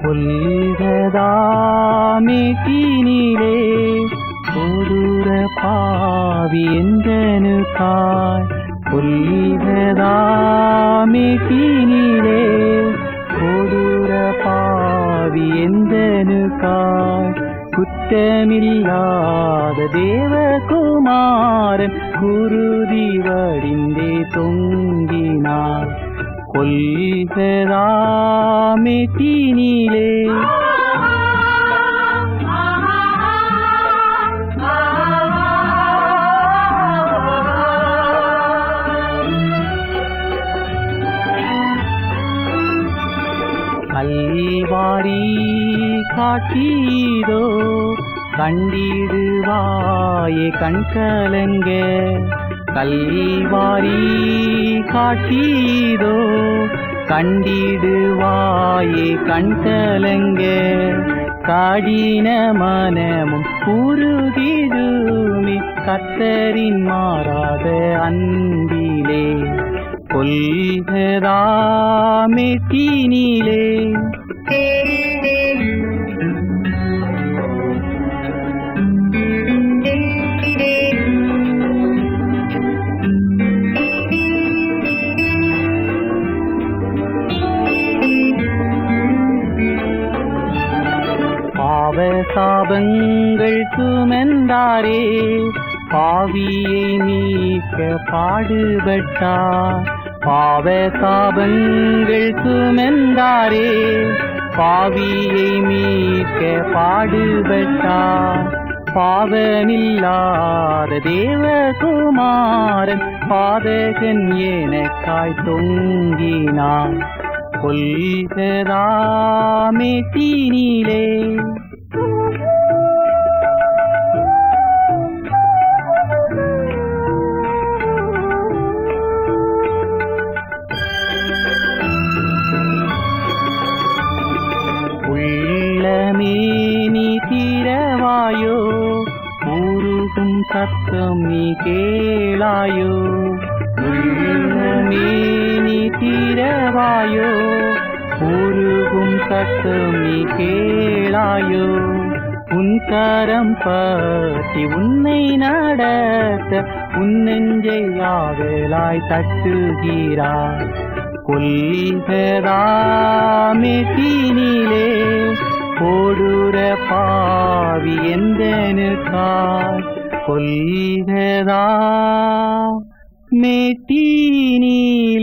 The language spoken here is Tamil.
கொல்கதாமேட்டினிலே கொடூர பாவி எந்தனுக்காய் கொல்கதாமேட்டினிலே கொடூர பாவி எந்தனுக்காய் குற்றமில்லாத தேவகுமாரன் குருதி வடிந்தே தொங்கினார் கொல்கதாமேட்டினிலே கல்வாரி காட்டீதோ கண்டிடுவாயே கண் கலங்க கல்வாரி காட்டீதோ கண்டிடுவாயே கண் கலங்க காடின மனமும் உருகிடுமே கத்தரின் மாறாத அன்பிலே கொல்கதாமெட்டினிலே பாவ சாபங்கள் சுமந்தாரே பாவியை நீக்க பாடுபட்டார் பாவ சாபங்கள் சுமந்தாரே பாவியை மீட்க பாடுபட்டார் பாவமில்லாத தேவகுமாரன் பாதகன் எனக்காய் தொங்கினான் கொல்கதாமெட்டினிலே உள்ளமே நீ தீரவாயோ உருகும் சத்தம் நீ கேளாயோ உள்ளமே நீ தீரவாயோ உருகும் சத்தம் நீ கேளாயோ உன் கரம் பற்றி உன்னை நடத்த உன் நெஞ்சை ஆவலாய் தட்டுகிறார் கொல்கதாமெட்டினிலே கொடூர பாவி எந்தனுக்காய் கொல்கதா மெட்டினிலே